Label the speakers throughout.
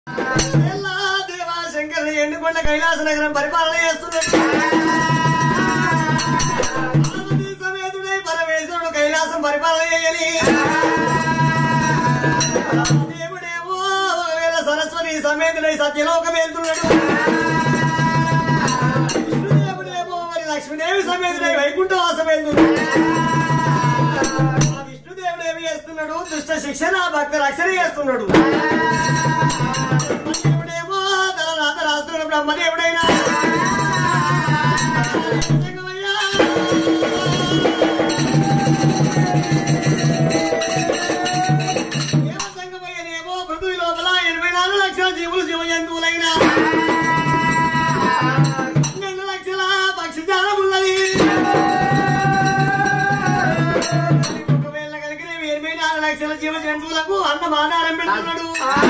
Speaker 1: ఎల్లా దేవా శంకరుని ఎండుకొండ కైలాస నగరం పరిపాలన చేస్తున్నాడు పార్వతీ సమేతుడై పరమేశ్వరుడు కైలాసం పరిపాలన చేయని దేవుడేమో ఒకవేళ సరస్వతి సమేతుడై సత్యలోకం వెళ్తున్నాడు విష్ణుదేవుడేమో మరి లక్ష్మీదేవి సమేతుడై వైకుంఠవాసం వెళ్తున్నాడు ఆ విష్ణుదేవుడు ఏమి చేస్తున్నాడు దుష్ట శిక్షణ భక్త రక్షణ చేస్తున్నాడు బ్రహ్మదేవుడేమో తన రాత రాస్తున్నాడు బ్రహ్మదేవుడైనా ఏమో పృథ్వీ లోపల ఎనభై నాలుగు లక్షల జీవులు జీవ జంతువులైన పన్నెండు లక్షల పక్షి జాలమున్నది ఒకవేళ కలిగిన ఎనభై నాలుగు లక్షల జీవ జంతువులకు అన్నం ఆధారం పెడుతున్నాడు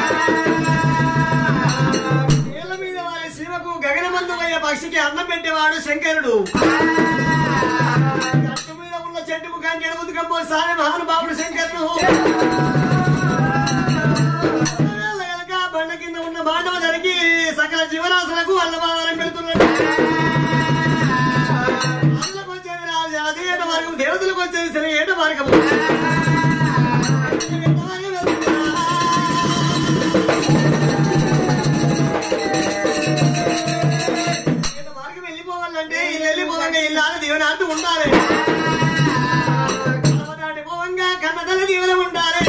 Speaker 1: నేల మీద వారి శివకు గగనమందు పోయే పక్షికి అన్నం పెట్టేవాడు శంకరుడు గట్టు మీద ఉన్న చెట్టుకు కంటి ఎడుగుతు కంపో సారి మహానుభావుడు శంకరుడు ఒకవేళ గనక బండ కింద ఉన్న మానవ ధరికి సకల జీవరాశులకు అన్నమాధారం పెడుతున్నాడు అల్లకు వచ్చేది రాజు అది ఏట మార్గం దేవతలకు వచ్చేది సరే ఏట మార్గము ఏట మార్గం వెళ్తున్నా. ఈత మార్గం వెళ్ళిపోవాలంటే ఇల్లు వెళ్ళిపోవంగా ఇల్లాలు దీవెనాంతు ఉండాలి కడప దాటిపోవంగా కన్నతల్లి దీవెన ఉండాలి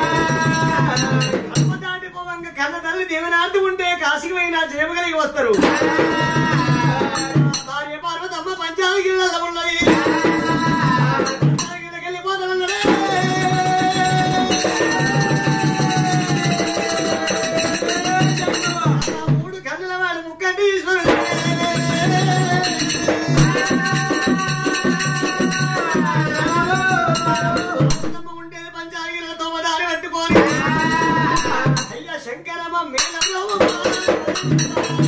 Speaker 1: కడప దాటిపోవంగా కన్నతల్లి దీవెనాంతు ఉంటే కాశీకి పోయినా జయమ కలిగి వస్తారు భార్య పార్వతమ్మ పంచాలగిరిలో ఉన్నది పంచాలగిరికి వెళ్ళిపోతానన్నాడే. ఆ మూడు కన్నుల వాడు ముక్కంటి ఈశ్వరుడు అమ్మ ఉండేది పంచాగిరిలో తొమ్మదారి పట్టుకొని అయ్యా శంకరమ్మ మేళంలో